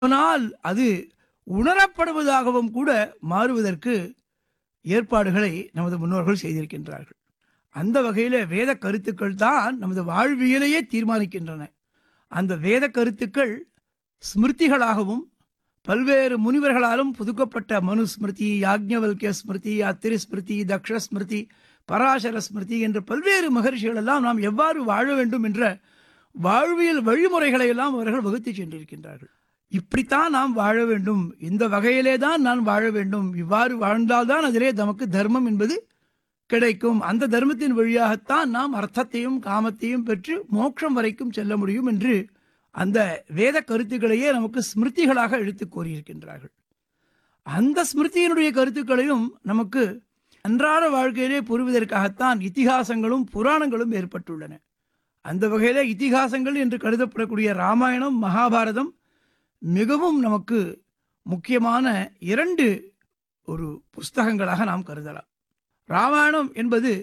ஆனால் அது உணரப்படுவதாகவும் கூட மாறுவதற்கு ஏற்பாடுகளை நமது முன்னோர்கள் செய்திருக்கின்றார்கள் அந்த வகையில் வேத கருத்துக்கள் தான் நமது வாழ்வியலையே தீர்மானிக்கின்றன அந்த வேத கருத்துக்கள் ஸ்மிருதிகளாகவும் பல்வேறு முனிவர்களாலும் புதுக்கப்பட்ட மனு ஸ்மிருதி யாக்ஞவல்கிய ஸ்மிருதி அத்திரி ஸ்மிருதி தக்ஷ ஸ்மிருதி பராசர ஸ்மிருதி என்ற பல்வேறு மகர்ஷிகள் எல்லாம் நாம் எவ்வாறு வாழ வேண்டும் என்ற வாழ்வியல் வழிமுறைகளை எல்லாம் அவர்கள் வகுத்து சென்றிருக்கின்றார்கள் இப்படித்தான் நாம் வாழ வேண்டும் இந்த வகையிலே தான் நான் வாழ வேண்டும் இவ்வாறு வாழ்ந்தால்தான் அதிலே நமக்கு தர்மம் என்பது கிடைக்கும் அந்த தர்மத்தின் வழியாகத்தான் நாம் அர்த்தத்தையும் காமத்தையும் பெற்று மோட்சம் வரைக்கும் செல்ல முடியும் என்று அந்த வேத கருத்துக்களையே நமக்கு ஸ்மிருதிகளாக எடுத்து கூறியிருக்கின்றார்கள் அந்த ஸ்மிருதியினுடைய கருத்துக்களையும் நமக்கு அன்றாட வாழ்க்கையிலே புரிவதற்காகத்தான் இத்திகாசங்களும் புராணங்களும் ஏற்பட்டுள்ளன அந்த வகையிலே இத்திகாசங்கள் என்று கருதப்படக்கூடிய ராமாயணம் மகாபாரதம் மிகவும் நமக்கு முக்கியமான இரண்டு ஒரு புஸ்தகங்களாக நாம் கருதலாம் ராமாயணம் என்பது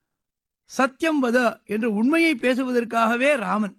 சத்தியம் வத என்ற உண்மையை பேசுவதற்காகவே ராமன்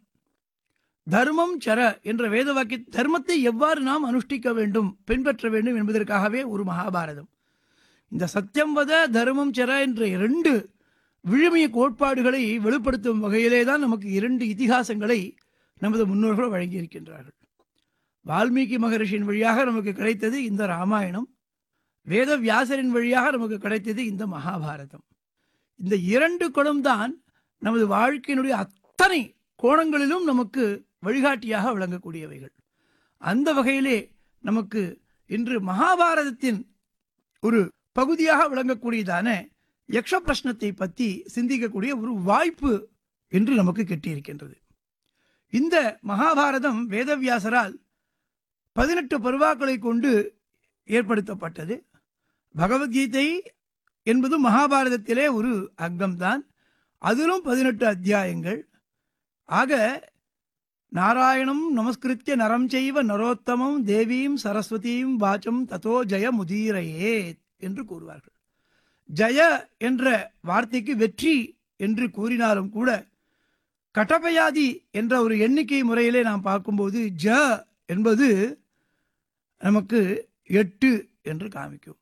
தர்மம் சர என்ற வேத வாக்கிய தர்மத்தை எவ்வாறு நாம் அனுஷ்டிக்க வேண்டும் பின்பற்ற வேண்டும் என்பதற்காகவே ஒரு மகாபாரதம் இந்த சத்தியம் வத தர்மம் சர என்ற இரண்டு விழுமிய கோட்பாடுகளை வெளிப்படுத்தும் வகையிலே தான் நமக்கு இரண்டு இதிகாசங்களை நமது முன்னோர்கள் வழங்கியிருக்கின்றார்கள் வால்மீகி மகரிஷியின் வழியாக நமக்கு கிடைத்தது இந்த ராமாயணம் வேத வியாசரின் வழியாக நமக்கு கிடைத்தது இந்த மகாபாரதம் இந்த இரண்டு குணம் தான் நமது வாழ்க்கையினுடைய அத்தனை கோணங்களிலும் நமக்கு வழிகாட்டியாக விளங்கக்கூடியவைகள் அந்த வகையிலே நமக்கு இன்று மகாபாரதத்தின் ஒரு பகுதியாக விளங்கக்கூடியதான யக்ஷ பிரஷ்னத்தை பற்றி சிந்திக்கக்கூடிய ஒரு வாய்ப்பு என்று நமக்கு கிட்டியிருக்கின்றது இந்த மகாபாரதம் வேதவியாசரால் பதினெட்டு பருவாக்களை கொண்டு ஏற்படுத்தப்பட்டது பகவத்கீதை என்பது மகாபாரதத்திலே ஒரு அங்கம்தான் அதிலும் பதினெட்டு அத்தியாயங்கள் ஆக நாராயணம் நமஸ்கிருத்திய நரம் செய்வ நரோத்தமம் தேவீம் சரஸ்வதியும் வாச்சம் ததோ ஜெய முதீரையே என்று கூறுவார்கள் ஜெய என்ற வார்த்தைக்கு வெற்றி என்று கூறினாலும் கூட கட்டபயாதி என்ற ஒரு எண்ணிக்கை முறையிலே நாம் பார்க்கும்போது ஜ என்பது நமக்கு எட்டு என்று காமிக்கும்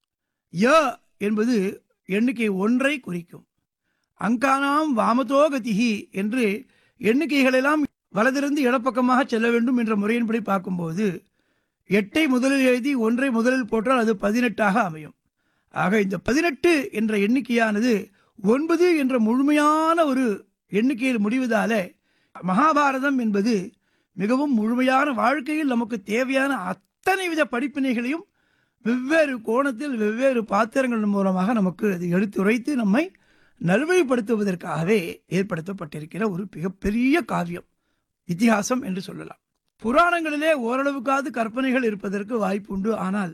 ய என்பது எண்ணிக்கை ஒன்றை குறிக்கும் அங்கானாம் வாமதோகதிகி என்று எண்ணிக்கைகளெல்லாம் வலதிருந்து இடப்பக்கமாக செல்ல வேண்டும் என்ற முறையின்படி பார்க்கும்போது எட்டை முதலில் எழுதி ஒன்றை முதலில் போட்டால் அது பதினெட்டாக அமையும் ஆக இந்த பதினெட்டு என்ற எண்ணிக்கையானது ஒன்பது என்ற முழுமையான ஒரு எண்ணிக்கையில் முடிவதால மகாபாரதம் என்பது மிகவும் முழுமையான வாழ்க்கையில் நமக்கு தேவையான அத்தனை வித படிப்பினைகளையும் வெவ்வேறு கோணத்தில் வெவ்வேறு பாத்திரங்கள் மூலமாக நமக்கு அது எடுத்துரைத்து நம்மை நல்வழிப்படுத்துவதற்காகவே ஏற்படுத்தப்பட்டிருக்கிற ஒரு மிகப்பெரிய காவியம் இத்திஹாசம் என்று சொல்லலாம் புராணங்களிலே ஓரளவுக்காவது கற்பனைகள் இருப்பதற்கு வாய்ப்புண்டு ஆனால்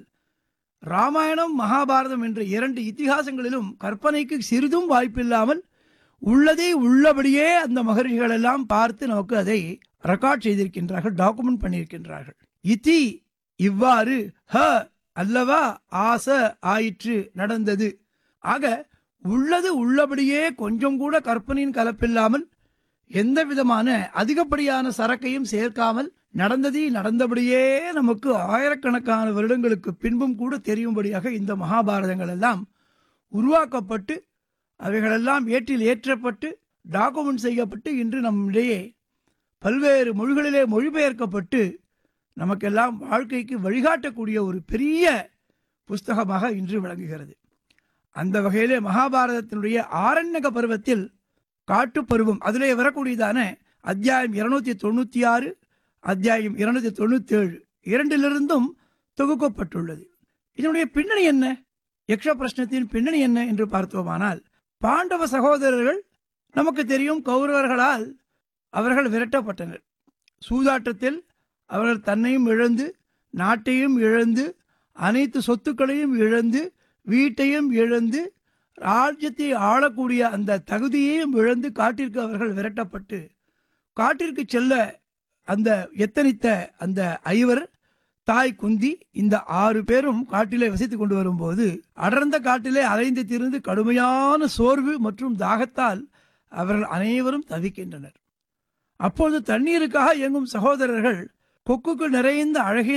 ராமாயணம் மகாபாரதம் என்ற இரண்டு இத்திஹாசங்களிலும் கற்பனைக்கு சிறிதும் வாய்ப்பில்லாமல் உள்ளதை உள்ளபடியே அந்த மகர்ஷிகள் எல்லாம் பார்த்து நமக்கு அதை ரெக்கார்ட் செய்திருக்கின்றார்கள் டாக்குமெண்ட் பண்ணியிருக்கின்றார்கள் இத்தி இவ்வாறு ஹ அல்லவா ஆச ஆயிற்று நடந்தது ஆக உள்ளது உள்ளபடியே கொஞ்சம் கூட கற்பனையின் கலப்பில்லாமல் எந்த விதமான அதிகப்படியான சரக்கையும் சேர்க்காமல் நடந்தது நடந்தபடியே நமக்கு ஆயிரக்கணக்கான வருடங்களுக்கு பின்பும் கூட தெரியும்படியாக இந்த மகாபாரதங்கள் எல்லாம் உருவாக்கப்பட்டு அவைகளெல்லாம் ஏற்றில் ஏற்றப்பட்டு டாக்குமெண்ட் செய்யப்பட்டு இன்று நம்மிடையே பல்வேறு மொழிகளிலே மொழிபெயர்க்கப்பட்டு நமக்கெல்லாம் வாழ்க்கைக்கு வழிகாட்டக்கூடிய ஒரு பெரிய புஸ்தகமாக இன்று விளங்குகிறது அந்த வகையிலே மகாபாரதத்தினுடைய ஆரண்யக பருவத்தில் காட்டு பருவம் அதிலே வரக்கூடியதான அத்தியாயம் இருநூத்தி தொண்ணூற்றி ஆறு அத்தியாயம் இருநூத்தி தொண்ணூத்தி ஏழு இரண்டிலிருந்தும் தொகுக்கப்பட்டுள்ளது இதனுடைய பின்னணி என்ன யக்ஷ பிரශ්னத்தின் பின்னணி என்ன என்று பார்த்தோமானால் பாண்டவ சகோதரர்கள் நமக்கு தெரியும் கௌரவர்களால் அவர்கள் விரட்டப்பட்டனர் சூதாட்டத்தில் அவர்கள் தன்னையும் இழந்து நாட்டையும் இழந்து அனைத்து சொத்துக்களையும் இழந்து வீட்டையும் இழந்து ராஜ்யத்தை ஆளக்கூடிய அந்த தகுதியையும் இழந்து காட்டிற்கு அவர்கள் விரட்டப்பட்டு காட்டிற்கு செல்ல அந்த எத்தனித்த அந்த ஐவர் தாய் குந்தி இந்த ஆறு பேரும் காட்டிலே வசித்துக் கொண்டு வரும்போது அடர்ந்த காட்டிலே அலைந்து திரிந்து கடுமையான சோர்வு மற்றும் தாகத்தால் அவர்கள் அனைவரும் தவிக்கின்றனர் அப்பொழுது தண்ணீருக்காக இயங்கும் சகோதரர்கள் கொக்குக்கு நிறைந்த அழகை